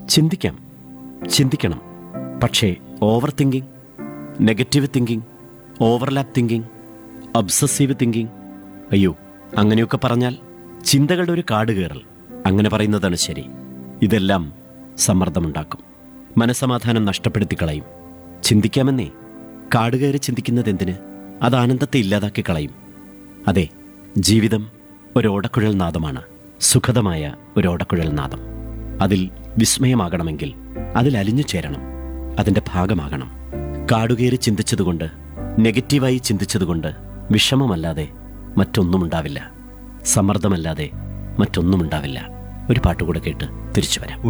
ചിന്തിക്കാം ചിന്തിക്കണം പക്ഷേ overthinking negative thinking overlap thinking obsessive thinking അയ്യോ അങ്ങനെയൊക്കെ പറഞ്ഞാൽ ചിന്തകളുടെ ഒരു കാട് കയറൽ അങ്ങനെ പറയുന്നതാണ് ശരി ഇതെല്ലാം സമ്മർദ്ദമുണ്ടാക്കും മനസമാധാനം നഷ്ടപ്പെടുത്തി കളയും ചിന്തിക്കാമെന്നേ കാട് കയറി ചിന്തിക്കുന്നത് എന്തിന് അത് ആനന്ദത്തെ ഇല്ലാതാക്കി കളയും അതെ ജീവിതം ഒരു ഓടക്കുഴൽ നാദമാണ് സുഖതമായ ഒരു ഓടക്കുഴൽ നാദം അതിൽ വിസ്മയമാകണമെങ്കിൽ അതിൽ അലിഞ്ഞു ചേരണം അതിൻ്റെ ഭാഗമാകണം കാടുകയറി ചിന്തിച്ചതുകൊണ്ട് നെഗറ്റീവായി ചിന്തിച്ചതുകൊണ്ട് വിഷമമല്ലാതെ മറ്റൊന്നുമുണ്ടാവില്ല സമ്മർദ്ദമല്ലാതെ മറ്റൊന്നുമുണ്ടാവില്ല ഒരു പാട്ടുകൂടെ കേട്ട് തിരിച്ചു വരാം